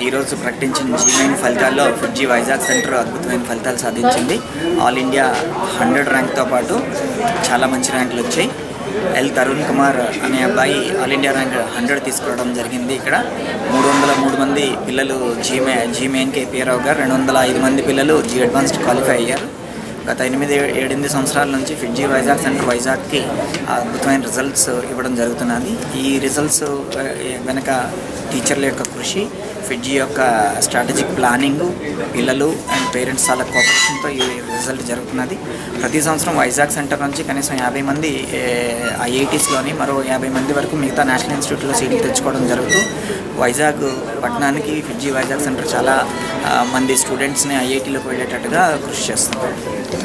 ఈరోజు ప్రకటించిన G nine ఫలితాల్లో ఫిడ్జీ వైజాగ్ సెంటర్ అద్భుతమైన ఫలితాలు సాధించింది ఆల్ ఇండియా హండ్రెడ్ ర్యాంక్తో పాటు చాలా మంచి ర్యాంకులు వచ్చాయి ఎల్ తరుణ్ కుమార్ అనే అబ్బాయి ఆల్ ఇండియా ర్యాంక్ హండ్రెడ్ తీసుకురావడం జరిగింది ఇక్కడ మూడు వందల మూడు మంది పిల్లలు జీమే జీమెయిన్కి ఏపీఆర్ గారు రెండు వందల ఐదు మంది పిల్లలు జీ అడ్వాన్స్డ్ క్వాలిఫై అయ్యారు గత ఎనిమిది ఏడెనిమిది సంవత్సరాల నుంచి ఫిడ్జీ వైజాగ్ సెంటర్ వైజాగ్కి అద్భుతమైన రిజల్ట్స్ ఇవ్వడం జరుగుతున్నది ఈ రిజల్ట్స్ ఆ, వెనక టీచర్ల యొక్క కృషి ఫిడ్జీ యొక్క స్ట్రాటజిక్ ప్లానింగ్ పిల్లలు అండ్ పేరెంట్స్ చాలా కోఆపరేషన్తో ఈ రిజల్ట్ జరుగుతున్నది ప్రతి సంవత్సరం వైజాగ్ సెంటర్ నుంచి కనీసం యాభై మంది ఐఐటీస్లోని మరో యాభై మంది వరకు మిగతా నేషనల్ ఇన్స్టిట్యూట్లో సీట్లు తెచ్చుకోవడం జరుగుతూ వైజాగ్ పట్టణానికి ఫిడ్జీ వైజాగ్ సెంటర్ చాలా ఆ, మంది స్టూడెంట్స్ని ఐఐటీలోకి వెళ్ళేటట్టుగా కృషి చేస్తుంది